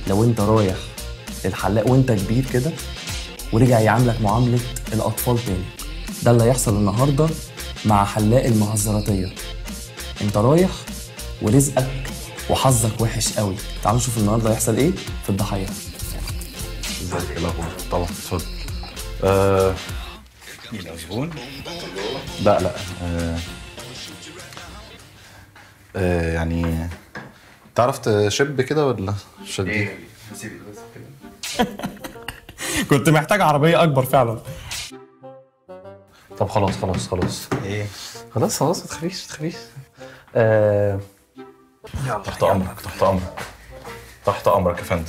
لو انت رايح للحلاق وانت كبير كده ورجع يعاملك معامله الاطفال تاني ده اللي هيحصل النهارده مع حلاق المهزراتيه انت رايح ورزقك وحظك وحش قوي تعالوا نشوف النهارده هيحصل ايه في الضحيه ازيك ايه الاخبار طبعا اتفضل آه مين الزبون؟ لا لا آه آه يعني تعرف تشب كده ولا شد ايه سيبي بس كده كنت محتاج عربيه اكبر فعلا طب خلاص خلاص خلاص ايه خلاص خلاص ما تخافيش ما تخافيش آه يلا تحت امرك تحت امرك تحت امرك يا فندم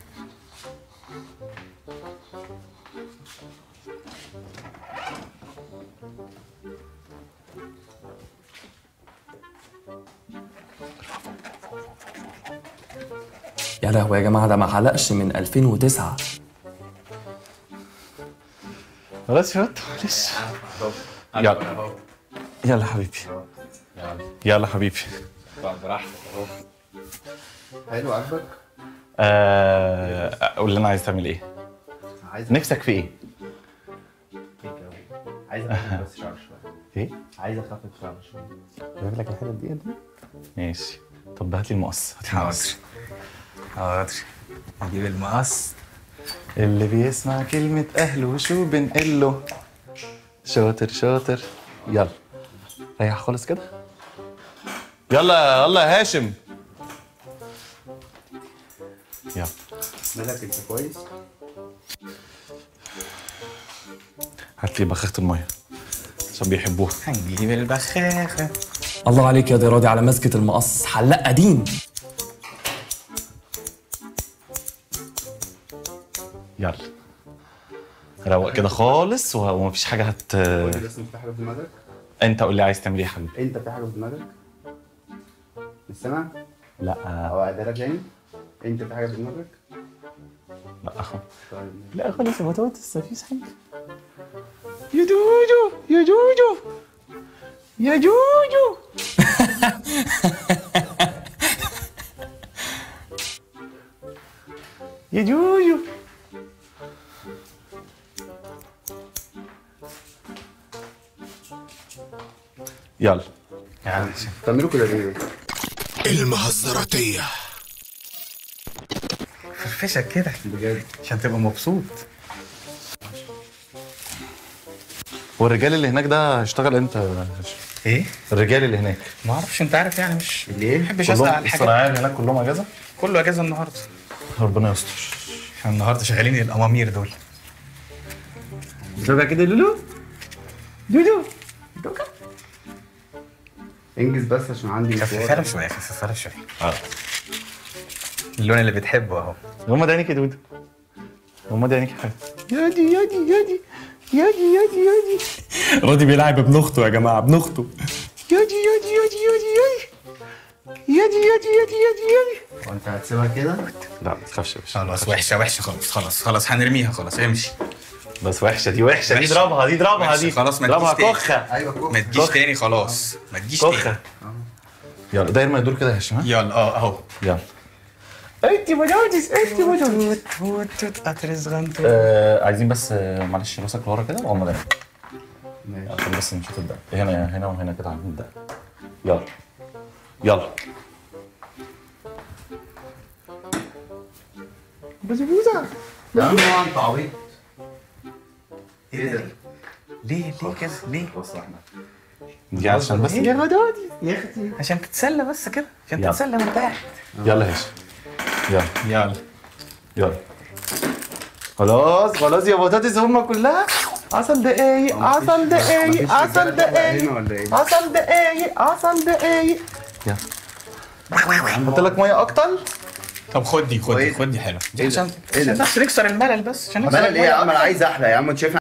يا لهوي يا جماعه ده ما حلقش من 2009 خلاص يا واد معلش يلا يلا حبيبي يلا حبيبي براحتك اهو حلو عاجبك؟ آه قول لي انا عايز تعمل ايه عايز نفسك في ايه عايز اخفف بس شعر شويه ايه عايز اخفف شعر شويه جايب لك الحته دي دي ماشي طب هات لي المقص هات لي المقص حاضر اجيب المقص اللي بيسمع كلمة أهله شو بنقله شاطر شاطر يلا ريح خالص كده يلا يلا يا هاشم يلا مالك انت كويس؟ هات لي بخاخة المية عشان بيحبوها هنجيب البخاخة الله عليك يا راضي على مسكه المقص حلاق قديم يلا روق كده خالص و- ومفيش حاجة هت قول لي بس انت في حاجه في دماغك؟ انت قول لي عايز تعمل ايه يا حبيبي انت في حاجه في دماغك؟ مش سامع؟ لا او اعيدها لك تاني؟ انت في حاجه في دماغك؟ لا أخو. طيب لا خالص يا بطاطس مفيش حاجة يا جوجو يا جوجو يا جوجو يا جوجو يلا يعني بتعملوا كده ليه؟ المهزراتية فرفشك كده بجد عشان تبقى مبسوط والرجال اللي هناك ده هيشتغل امتى ايه؟ الرجال اللي هناك ما اعرفش انت عارف يعني مش ليه؟ ما بحبش اسال على الحاجات الصناعيه اللي هناك كلهم اجازه كله اجازه النهارده ربنا يستر احنا النهارده شغالين الامامير دول بتوجع كده لولو؟ لولو بتوجع؟ انجز بس عشان عندي خففها لهم شويه خففها لهم شويه اللون اللي بتحبه اهو هما ده عينيك يا دودو هما ده عينيك يا حبيبي يادي يادي يادي يادي يادي يادي راضي بيلعب ابن اخته يا جماعه ابن اخته يادي يادي يادي يادي يادي يادي يادي يادي يادي يادي وانت هتسيبها كده؟ لا ما تخافش يا باشا خلاص وحشه وحشه خلاص خلاص خلاص هنرميها خلاص امشي بس وحشه دي وحشه دي وحشة. اضربها دي اضربها وحشة. دي خلاص ما اضربها تجيش تاني. كخه ايوه كوخ ما تجيش كخ. تاني خلاص ما تجيش كخه تاني يلا داير ما يدور كده يا هشام ها؟ يلا اه اهو يلا انت بجودس انت بجودس قطر صغنطوط آه عايزين بس آه، معلش راسك لورا كده وغمض عينك ماشي عشان بس نشوف الدق هنا هنا وهنا كده عندنا الدق يلا يلا بسبوسه يا عم هو انت عبيط ايه ده؟ ليه ليه كده ليه؟ دي عشان بس يا غدادي يا اختي عشان تتسلى بس كده عشان يلا. تتسلى من تحت يلا يا هشام يلا يلا يلا خلاص خلاص يا بطاطس هما كلها عسل دقايق عسل دقايق عسل دقايق هنا ولا ايه؟ عسل دقايق عسل دقايق يلا احط لك ميه اكتر طب خد دي خد دي كويس. خد دي حلوه دي إيه ده؟ عشان إيه ده؟ عشان بس نكسر الملل بس عشان نكسر مالك ايه يا الملل. عم انا عايز احلى يا عم انت شايف